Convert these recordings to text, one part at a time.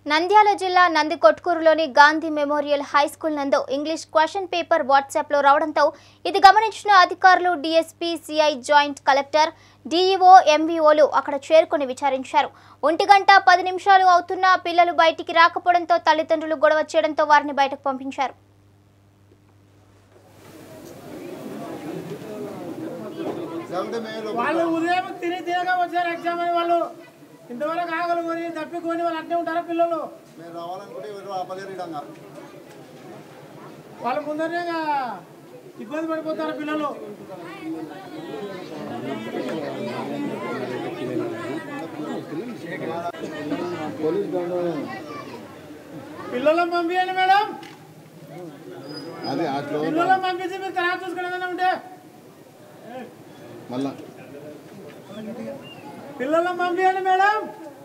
నంద్యాల జిల్లా నందికొట్కూరులోని Gandhi memorial high school నందు ఇంగ్లీష్ క్వశ్చన్ పేపర్ వాట్సాప్లో రావడంతో ఇది గమనించిన అధికారులు DSP CI joint collector DEO ఎంవీఓలు అక్కడ చేరుకొని విచారించారు ఒంటి గంట పది నిమిషాలు అవుతున్నా పిల్లలు బయటికి రాకపోవడంతో తల్లిదండ్రులు గొడవ చేయడంతో వారిని బయటకు పంపించారు సెవెంటీ మేలు వాళ్ళు ఉదయం తిని తినగా వచ్చారు ఎగ్జామ్ అని వాళ్ళు ఇంతవరకు ఆగలు కొని తప్పి కొని వాళ్ళు అట్నే ఉంటారా పిల్లలు మీరు రావాలనుకుంటే ఎవరు ఆపలేరు ఇడంగా వాళ్ళ ముందరనే ఇంకా ఇబ్బంది పడిపోతారు పిల్లలు పోలీస్ పిల్లలను పంపించండి మేడం అది అట్లా పిల్లలను పంపించి మీరు తర్వాత చూసుకుని ఏదైనా ఉంటే మళ్ళా పిల్లలను పంపించండి మేడం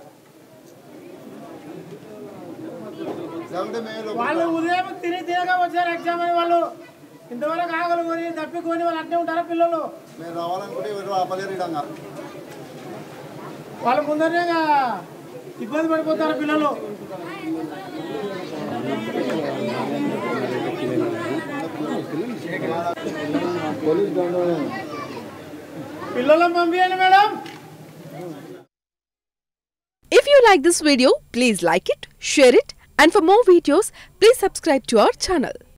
సెవెంటీ మేలు వాళ్ళు ఉదయం తిని తినగా వచ్చారు ఎగ్జామ్ అని వాళ్ళు ఇంతవరకు ఆగలు కొని తప్పి కొని వాళ్ళు అట్నే ఉంటారా పిల్లలు మీరు రావాలనుకుంటే ఎవరు ఆపలేరు ఇడంగా వాళ్ళ ముందరనే ఇంకా ఇబ్బంది పడిపోతారు పిల్లలు పోలీస్ పిల్లలను పంపించండి madam If you like this video, please like it, share it, and for more videos, please subscribe to our channel.